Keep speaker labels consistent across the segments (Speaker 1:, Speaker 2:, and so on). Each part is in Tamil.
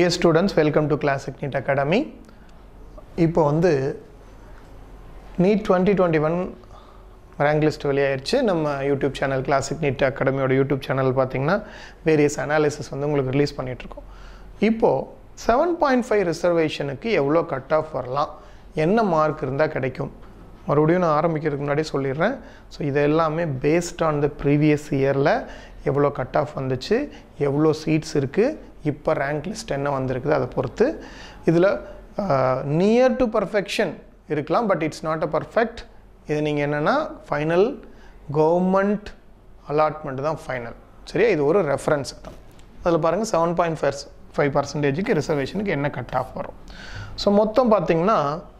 Speaker 1: A students welcome to Classic NEET Academy இப்போ வந்து NEET twenty twenty one rank list வெளியாயிருச்சு நம்ம யூடியூப் சேனல் கிளாசிக் நீட் அகாடமியோட யூடியூப் சேனல் பார்த்தீங்கன்னா வேரியஸ் அனாலிசிஸ் வந்து உங்களுக்கு ரிலீஸ் பண்ணிகிட்ருக்கோம் இப்போது செவன் பாயிண்ட் ஃபைவ் ரிசர்வேஷனுக்கு எவ்வளோ கட் ஆஃப் வரலாம் என்ன மார்க் இருந்தால் கிடைக்கும் மறுபடியும் நான் ஆரம்பிக்கிறதுக்கு முன்னாடி சொல்லிடுறேன் ஸோ இது எல்லாமே பேஸ்ட் ஆன் த ப்ரீவியஸ் இயரில் எவ்வளோ கட் ஆஃப் வந்துச்சு எவ்வளோ சீட்ஸ் இருக்குது இப்போ ரேங்க் லிஸ்ட் என்ன வந்திருக்குது அதை பொறுத்து இதில் நியர் டு பர்ஃபெக்ஷன் இருக்கலாம் but it's not a perfect இது நீங்கள் என்னென்னா ஃபைனல் கவர்மெண்ட் அலாட்மெண்ட் தான் ஃபைனல் சரியா இது ஒரு ரெஃபரன்ஸ் தான் அதில் பாருங்கள் செவன் பாயிண்ட் ஃபைவ் ஃபைவ் பர்சன்டேஜுக்கு ரிசர்வேஷனுக்கு என்ன கட் ஆஃப் வரும் ஸோ மொத்தம் பார்த்தீங்கன்னா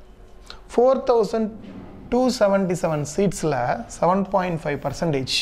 Speaker 1: four thousand two seventy seven சீட்ஸில் seven point five percentage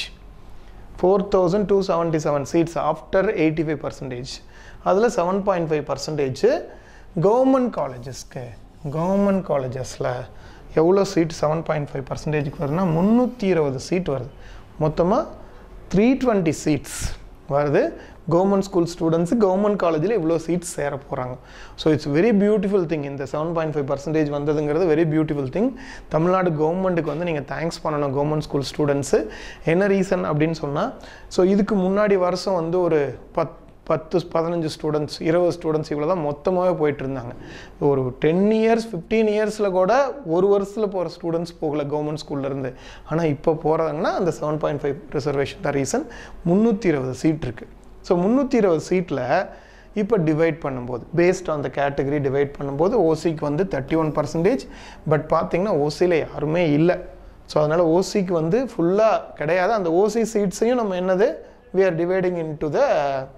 Speaker 1: four thousand two seventy seven seats after eighty five percentage அதில் seven point five percentage government காலேஜஸ்க்கு கவர்மெண்ட் காலேஜஸில் எவ்வளோ சீட் செவன் பாயிண்ட் ஃபைவ் பர்சன்டேஜுக்கு வருதுன்னா முந்நூற்றி இருபது சீட் வருது மொத்தமாக த்ரீ டுவெண்ட்டி சீட்ஸ் வருது கவர்மெண்ட் ஸ்கூல் ஸ்டூடெண்ட்ஸு கவர்மெண்ட் காலேஜில் இவ்வளோ சீட்ஸ் சேர போகிறாங்க so it's very beautiful thing இந்த செவன் பாயிண்ட் ஃபைவ் பர்சன்டேஜ் வந்ததுங்கிறது வெரி பியூட்டிஃபுல் திங் தமிழ்நாடு கவர்மெண்ட்டுக்கு வந்து நீங்கள் தேங்க்ஸ் பண்ணணும் கவர்மெண்ட் ஸ்கூல் ஸ்டூடெண்ட்ஸு என்ன ரீசன் அப்படின்னு சொன்னால் ஸோ இதுக்கு முன்னாடி வருஷம் வந்து ஒரு பத் பத்து பதினஞ்சு ஸ்டூடெண்ட்ஸ் இருபது ஸ்டூடெண்ட்ஸ் இவ்வளோ தான் மொத்தமாகவே போயிட்டு இருந்தாங்க ஒரு டென் இயர்ஸ் ஃபிஃப்டீன் இயர்ஸில் கூட ஒரு வருஷத்தில் போகிற ஸ்டூடெண்ட்ஸ் போகல கவர்மெண்ட் ஸ்கூல்லேருந்து ஆனால் இப்போ போகிறதாங்கன்னா அந்த செவன் பாயிண்ட் ஃபைவ் ரிசர்வேஷன் தான் ரீசன் முந்நூற்றி இருபது சீட் இருக்குது ஸோ முந்நூற்றி இருபது சீட்டில் இப்போ டிவைட் பண்ணும்போது based on the category divide பண்ணும்போது ஓசிக்கு வந்து தேர்ட்டி ஒன் பர்சன்டேஜ் பட் பார்த்தீங்கன்னா ஓசியில் யாருமே இல்லை ஸோ அதனால் ஓசிக்கு வந்து ஃபுல்லாக கிடையாது அந்த ஓசி சீட்ஸையும் நம்ம என்னது we are dividing into the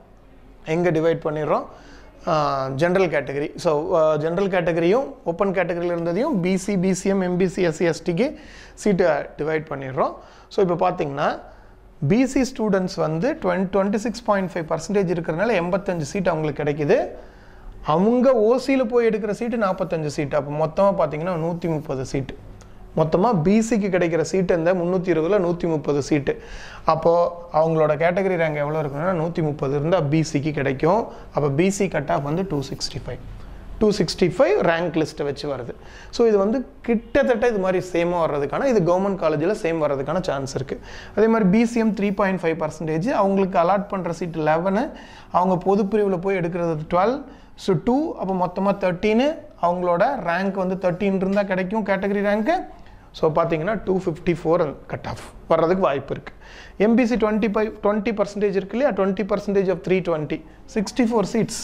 Speaker 1: எங்கே டிவைட் பண்ணிடுறோம் ஜென்ரல் கேட்டகரி ஸோ ஜென்ரல் கேட்டகரியும் ஓப்பன் கேட்டகரியில் இருந்ததையும் பிசி பிசிஎம் எம்பிசி எஸ்சி எஸ்டிக்கு சீட்டை டிவைட் பண்ணிடுறோம் ஸோ இப்போ பார்த்தீங்கன்னா பிசி ஸ்டூடெண்ட்ஸ் வந்து twenty twenty six point five percentage இருக்கிறனால எண்பத்தஞ்சு சீட் அவங்களுக்கு கிடைக்குது அவங்க ஓசியில் போய் எடுக்கிற சீட்டு நாற்பத்தஞ்சு சீட்டு அப்போ மொத்தமாக பார்த்தீங்கன்னா நூற்றி முப்பது சீட்டு மொத்தமாக பிசிக்கு கிடைக்கிற சீட்டு இந்த முந்நூற்றி இருபதில் நூற்றி முப்பது சீட்டு அப்போது அவங்களோட கேட்டகரி ரேங்க் எவ்வளோ இருக்குன்னா நூற்றி முப்பது இருந்தால் பிசிக்கு கிடைக்கும் அப்போ பிசி கட் ஆஃப் வந்து two sixty five two sixty five rank லிஸ்ட்டை வச்சு வருது ஸோ இது வந்து கிட்டத்தட்ட இது மாதிரி சேமாக வர்றதுக்கான இது கவர்மெண்ட் காலேஜில் சேம் வர்றதுக்கான சான்ஸ் இருக்குது அதே மாதிரி BCM three point five percentage அவங்களுக்கு அலாட் பண்ணுற சீட் லெவனு அவங்க பொது பிரிவில் போய் எடுக்கிறது டுவெல் ஸோ டூ அப்போ மொத்தமாக தேர்ட்டீனு அவங்களோட ரேங்க் வந்து தேர்ட்டின் இருந்தால் கிடைக்கும் கேட்டகரி ரேங்க்கு ஸோ பார்த்தீங்கன்னா two fifty four cut off வர்றதுக்கு வாய்ப்பு இருக்குது MBC twenty five twenty percentage இருக்கு இல்லையா twenty percentage of three twenty sixty four seats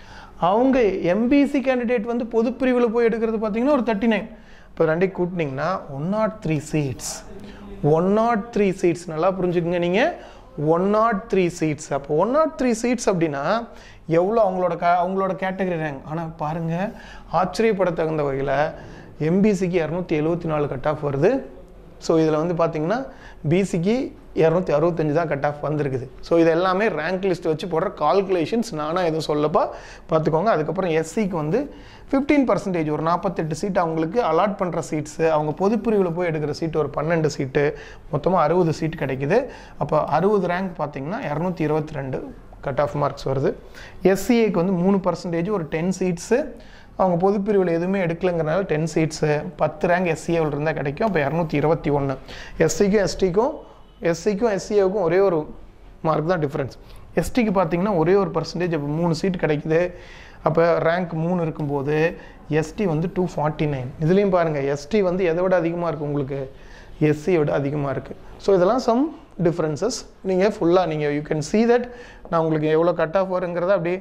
Speaker 1: அவங்க எம்பிசி கேண்டிடேட் வந்து பொது பிரிவில் போய் எடுக்கிறது பார்த்தீங்கன்னா ஒரு தேர்ட்டி நைன் இப்போ ரெண்டே கூட்டினீங்கன்னா one nought three seats one nought three seats நல்லா புரிஞ்சுக்கங்க நீங்கள் ஒன் நாட் த்ரீ சீட்ஸ் அப்போ ஒன் நாட் த்ரீ சீட்ஸ் அப்படின்னா எவ்வளோ அவங்களோட கே அவங்களோட கேட்டகரி ரேங்க் ஆனால் பாருங்கள் ஆச்சரியப்படத்தகுந்த வகையில் எம்பிசிக்கு இரநூத்தி எழுபத்தி நாலு கட் ஆஃப் வருது ஸோ இதில் வந்து பார்த்தீங்கன்னா பிசிக்கு இரநூத்தி அறுபத்தஞ்சு தான் கட் ஆஃப் வந்திருக்குது ஸோ இது எல்லாமே ரேங்க் லிஸ்ட் வச்சு போடுற கால்குலேஷன்ஸ் நானாக எதுவும் சொல்லப்பா பார்த்துக்கோங்க அதுக்கப்புறம் எஸ்சிக்கு வந்து ஃபிஃப்டீன் பர்சன்டேஜ் ஒரு நாற்பத்தெட்டு சீட் அவங்களுக்கு அலாட் பண்ணுற சீட்ஸு அவங்க பொதுப்பிரிவில் போய் எடுக்கிற சீட்டு ஒரு பன்னெண்டு சீட்டு மொத்தமாக அறுபது சீட் கிடைக்குது அப்போ அறுபது ரேங்க் பார்த்தீங்கன்னா இரநூத்தி இருபத்தி ரெண்டு கட் ஆஃப் மார்க்ஸ் வருது எஸ்சிஏக்கு வந்து மூணு பர்சன்டேஜ் ஒரு டென் சீட்ஸு அவங்க பொதுப்பிரிவில் எதுவுமே எடுக்கலைங்கிறனால டென் சீட்ஸு பத்து ரேங்க் எஸ்சிஏவில் இருந்தால் கிடைக்கும் அப்போ இரநூத்தி இருபத்தி ஒன்று எஸ்சிக்கும் எஸ்டிக்கும் எஸ்சிக்கும் எஸ்சிஏவுக்கும் ஒரே ஒரு மார்க் தான் டிஃப்ரென்ஸ் எஸ்டிக்கு பார்த்தீங்கன்னா ஒரே ஒரு பர்சன்டேஜ் அப்போ மூணு சீட் கிடைக்குது அப்போ ரேங்க் மூணு இருக்கும்போது எஸ்டி வந்து டூ ஃபார்ட்டி நைன் இதுலேயும் பாருங்கள் எஸ்டி வந்து எதை விட அதிகமாக இருக்குது உங்களுக்கு எஸ்சியை விட அதிகமாக இருக்குது ஸோ இதெல்லாம் சம் டிஃப்ரென்சஸ் நீங்கள் ஃபுல்லாக நீங்கள் யூ கேன் சி தட் நான் உங்களுக்கு எவ்வளோ கட் ஆஃப் வருங்கிறத அப்படியே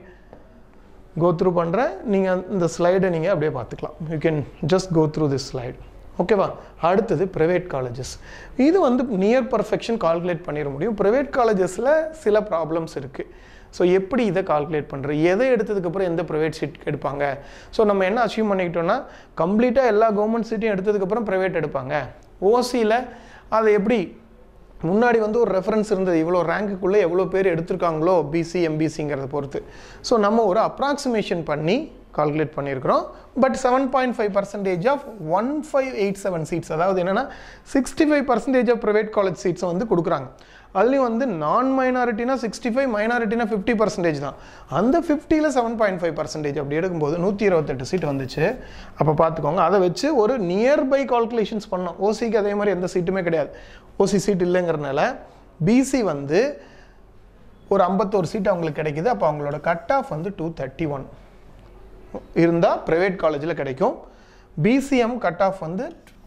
Speaker 1: கோ த்ரூ பண்ணுறேன் நீங்கள் இந்த ஸ்லைடை நீங்கள் அப்படியே பார்த்துக்கலாம் you can just go through this slide ஓகேவா அடுத்தது ப்ரைவேட் காலேஜஸ் இது வந்து நியர் பர்ஃபெக்ஷன் கால்குலேட் பண்ணிட முடியும் ப்ரைவேட் காலேஜஸில் சில ப்ராப்ளம்ஸ் இருக்குது ஸோ எப்படி இதை கால்குலேட் பண்ணுறது எதை எடுத்ததுக்கப்புறம் எந்த ப்ரைவேட் சீட் எடுப்பாங்க ஸோ நம்ம என்ன அச்சீவ் பண்ணிக்கிட்டோம்னா கம்ப்ளீட்டாக எல்லா கவர்மெண்ட் சீட்டையும் எடுத்ததுக்கப்புறம் ப்ரைவேட் எடுப்பாங்க ஓசியில் அதை எப்படி முன்னாடி வந்து ஒரு ரெஃபரன்ஸ் இருந்தது இவ்வளோ ரேங்க்குள்ளே எவ்வளோ பேர் எடுத்திருக்காங்களோ பிசி எம்பிசிங்கிறத பொறுத்து ஸோ நம்ம ஒரு அப்ராக்சிமேஷன் பண்ணி கால்குலேட் பண்ணியிருக்கிறோம் but seven point five percentage of one five eight seven seats அதாவது என்னென்னா sixty five percentage of private college சீட்ஸை வந்து கொடுக்குறாங்க அதுலேயும் வந்து நான் மைனாரிட்டினா சிக்ஸ்டி ஃபைவ் மைனாரிட்டினா ஃபிஃப்டி பர்சன்டேஜ் தான் அந்த ஃபிஃப்டியில் செவன் பாயிண்ட் ஃபைவ் பர்சன்டேஜ் அப்படி எடுக்கும்போது நூற்றி இருபத்தெட்டு சீட் வந்துச்சு அப்போ பார்த்துக்கோங்க அதை வச்சு ஒரு நியர்பை கால்குலேஷன்ஸ் பண்ணோம் ஓசிக்கு அதே மாதிரி எந்த சீட்டுமே கிடையாது ஓசி சீட் இல்லைங்கிறனால பிசி வந்து ஒரு ஐம்பத்தோரு சீட் அவங்களுக்கு கிடைக்குது அப்போ அவங்களோட கட் ஆஃப் வந்து டூ தேர்ட்டி ஒன் இருந்தால் ப்ரைவேட் காலேஜில் கிடைக்கும் பிசிஎம் கட் ஆஃப் வந்து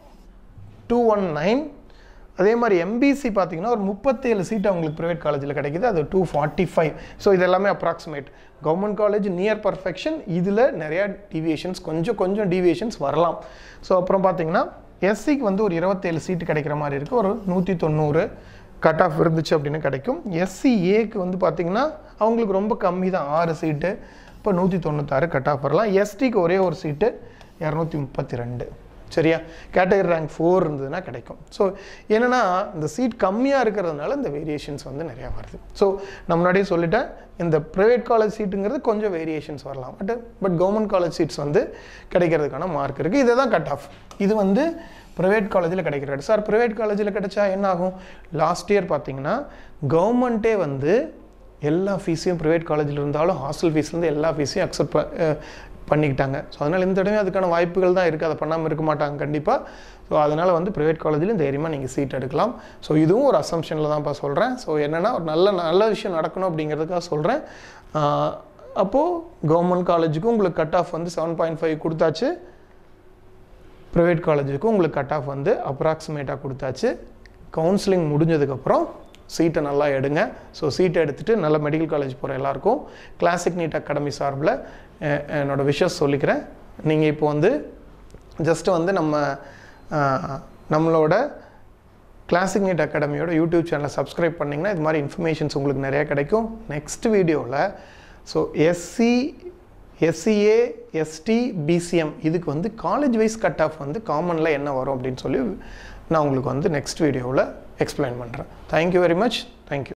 Speaker 1: டூ ஒன் நைன் அதே மாதிரி எம்பிசி பார்த்தீங்கன்னா ஒரு முப்பத்தேழு சீட் அவங்களுக்கு ப்ரைவேட் காலேஜில் கிடைக்குது அது டூ ஃபார்ட்டி ஃபைவ் ஸோ இது எல்லாமே approximate government college near perfection இதில் நிறையா டீவியேஷன்ஸ் கொஞ்சம் கொஞ்சம் டீவியேஷன்ஸ் வரலாம் ஸோ அப்புறம் பார்த்தீங்கன்னா எஸ்சிக்கு வந்து ஒரு இருபத்தேழு சீட்டு கிடைக்கிற மாதிரி இருக்குது ஒரு நூற்றி தொண்ணூறு கட் ஆஃப் இருந்துச்சு அப்படின்னு கிடைக்கும் எஸ்சிஏக்கு வந்து பார்த்தீங்கன்னா அவங்களுக்கு ரொம்ப கம்மி தான் ஆறு சீட்டு இப்போ நூற்றி தொண்ணூத்தாறு கட் ஆஃப் வரலாம் எஸ்டிக்கு ஒரே ஒரு சீட்டு இரநூத்தி முப்பத்தி ரெண்டு சரியா கேட்டகரி ரேங்க் ஃபோர் இருந்ததுன்னா கிடைக்கும் ஸோ என்னென்னா இந்த சீட் கம்மியாக இருக்கிறதுனால இந்த வேரியேஷன்ஸ் வந்து நிறையா வருது ஸோ நான் முன்னாடியே சொல்லிட்டேன் இந்த ப்ரைவேட் காலேஜ் சீட்டுங்கிறது கொஞ்சம் வேரியேஷன்ஸ் வரலாம் but but government college seats வந்து கிடைக்கிறதுக்கான மார்க் இருக்குது இதை தான் கட் ஆஃப் இது வந்து ப்ரைவேட் காலேஜில் கிடைக்கிறது சார் ப்ரைவேட் காலேஜில் கிடைச்சா என்ன ஆகும் லாஸ்ட் இயர் பார்த்தீங்கன்னா கவர்மெண்ட்டே வந்து எல்லா ஃபீஸையும் ப்ரைவேட் காலேஜில் இருந்தாலும் ஹாஸ்டல் ஃபீஸ்லேருந்து எல்லா ஃபீஸையும் அக்செப்ட் பண்ணிக்கிட்டாங்க ஸோ அதனால் இந்த தடவை அதுக்கான வாய்ப்புகள் தான் இருக்குது அதை பண்ணாமல் இருக்க மாட்டாங்க கண்டிப்பாக ஸோ அதனால் வந்து ப்ரைவேட் காலேஜில் தைரியமாக நீங்கள் சீட் எடுக்கலாம் ஸோ இதுவும் ஒரு அசம்ஷனில் தான்ப்பா சொல்கிறேன் ஸோ என்னென்னா ஒரு நல்ல நல்ல விஷயம் நடக்கணும் அப்படிங்கிறதுக்காக சொல்கிறேன் அப்போது கவர்மெண்ட் காலேஜுக்கும் உங்களுக்கு கட் ஆஃப் வந்து செவன் பாயிண்ட் ஃபைவ் கொடுத்தாச்சு ப்ரைவேட் காலேஜுக்கும் உங்களுக்கு கட் ஆஃப் வந்து அப்ராக்சிமேட்டாக கொடுத்தாச்சு கவுன்சிலிங் முடிஞ்சதுக்கப்புறம் சீட்டை நல்லா எடுங்க ஸோ சீட்டை எடுத்துகிட்டு நல்ல மெடிக்கல் காலேஜ் போகிற எல்லாருக்கும் கிளாசிக் நீட் அகாடமி சார்பில் என்னோடய விஷஸ் சொல்லிக்கிறேன் நீங்கள் இப்போ வந்து ஜஸ்ட்டு வந்து நம்ம நம்மளோட கிளாசிக் நீட் அகாடமியோட யூடியூப் சேனலை சப்ஸ்கிரைப் பண்ணிங்கன்னா இது மாதிரி இன்ஃபர்மேஷன்ஸ் உங்களுக்கு நிறையா கிடைக்கும் நெக்ஸ்ட் வீடியோவில் so SC SCA ST BCM இதுக்கு வந்து காலேஜ் வைஸ் கட் ஆஃப் வந்து காமனில் என்ன வரும் அப்படின்னு சொல்லி நான் உங்களுக்கு வந்து நெக்ஸ்ட் வீடியோவில் எக்ஸ்பிளைன் பண்ணுறேன் தேங்க்யூ வெரி மச் தேங்க்யூ